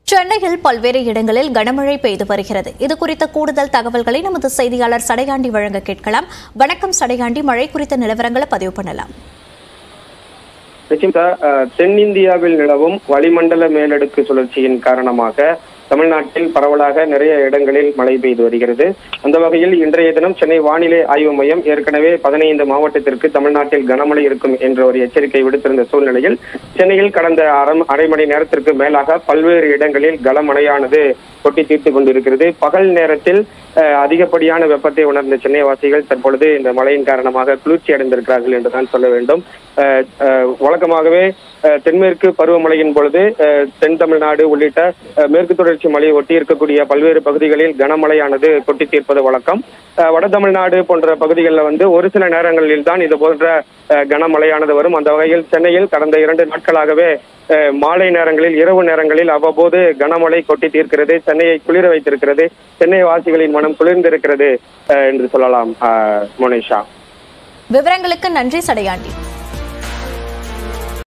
சென்னையில் பல்வேறு இடங்களில் கனமழை பெய்து வருகிறது இது குறித்த கூடுதல் தகவல்களை நமது செய்தியாளர் சடையாண்டி வழங்க கேட்கலாம் வணக்கம் சடையாண்டி மழை குறித்த நிலவரங்களை பதிவு பண்ணலாம் நிச்சயமா அஹ், தென்னிந்தியாவில் நிலவும் வளிமண்டல மேலடுக்கு சுழற்சியின் காரணமாக தமிழ்நாட்டில் பரவலாக நிறைய இடங்களில் மழை பெய்து வருகிறது அந்த வகையில் இன்றைய தினம் சென்னை வானிலை ஆய்வு மையம் ஏற்கனவே பதினைந்து மாவட்டத்திற்கு தமிழ்நாட்டில் கனமழை இருக்கும் என்ற ஒரு எச்சரிக்கை விடுத்திருந்த சூழ்நிலையில் சென்னையில் கடந்த அரை- அரை மணி நேரத்திற்கு மேலாக பல்வேறு இடங்களில் கனமழையானது கொட்டி தீர்த்து கொண்டிருக்கிறது பகல் நேரத்தில் அஹ், அதிகப்படியான வெப்பத்தை உணர்ந்த சென்னை வாசிகள் தற்பொழுது இந்த மழையின் காரணமாக குளிர்ச்சி அடைந்திருக்கிறார்கள் என்றுதான் சொல்ல வேண்டும் அஹ், அஹ், வழக்கமாகவே அஹ், தென்மேற்கு பருவமழையின் பொழுது அஹ், தென் தமிழ்நாடு உள்ளிட்ட அஹ், மேற்கு தொடர்ச்சி மலையை ஒட்டி இருக்கக்கூடிய பல்வேறு பகுதிகளில் கனமழையானது கொட்டி தீர்ப்பது வழக்கம் அஹ், வட தமிழ்நாடு போன்ற பகுதிகளில் வந்து ஒரு சில நேரங்களில் தான் இது போன்ற அஹ், கனமழையானது வரும் அந்த வகையில் சென்னையில் கடந்த இரண்டு நாட்களாகவே அஹ், மாலை நேரங்களில் இரவு நேரங்களில் அவ்வப்போது கனமழை கொட்டி தீர்க்கிறது சென்னையை குளிர வைத்திருக்கிறது சென்னை வாசிகளின் மனம் குளிர்ந்திருக்கிறது அஹ், என்று சொல்லலாம் அஹ், மோனிஷா விவரங்களுக்கு நன்றி சடையாண்டி